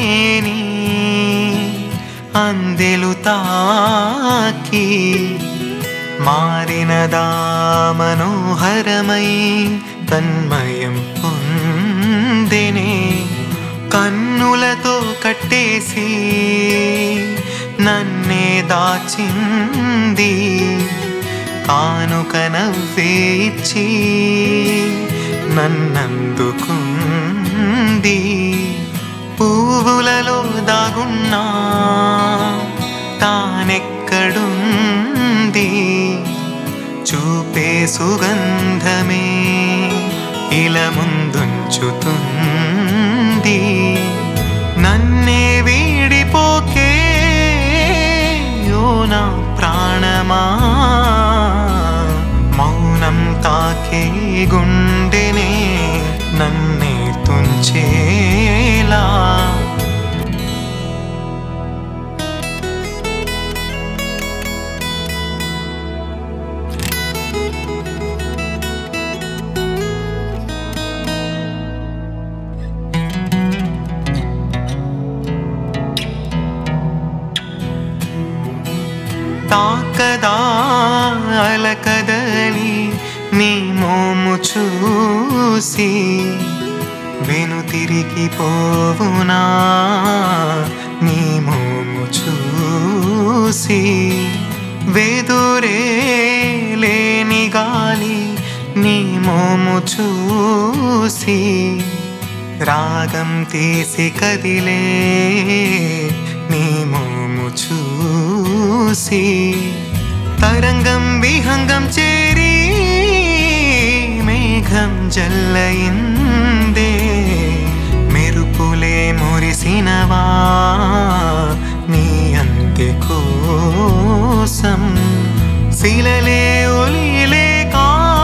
మేని అందెలు తాకి మారినదా మనోహరమై తన్మయం పొందెనే కన్నులతో కట్టేసి నన్నే దాచింది కానుక నవ్వే ఇచ్చి నన్నందుకుంది పువ్వులలో దాగున్నా తానెక్కడుంది చూపే సుగంధమే ఇలా ముందుంచుతుంది నన్నే వీడిపోకే యో నా ప్రాణమా మౌనం తాకే గుండెనే నన్నే తుంచేలా తాకదా అలకదలి నీ మోము చూసి వెను తిరిగి పోవునా నీ మోము చూసి వెదురే లేని గాలి నీ మోము చూసి రాగం తీసి కదిలే నీ మోము చూసి తరంగం విహంగం చేరి మేఘం జల్లయిందే మెరుపులే మురిసినవా నీ అంత్య కోసం శిలలే ఒలిలేకా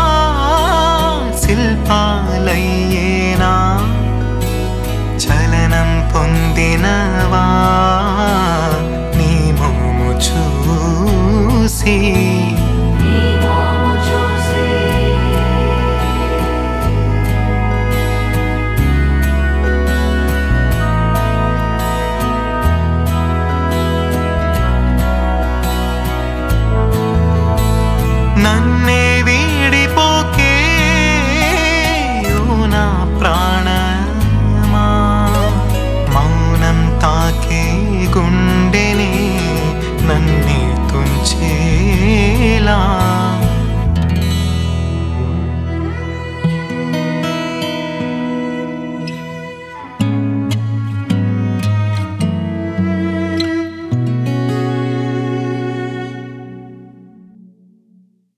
శిల్పాలయ్యేనా చలనం పొందినవా నీ మోము చూసి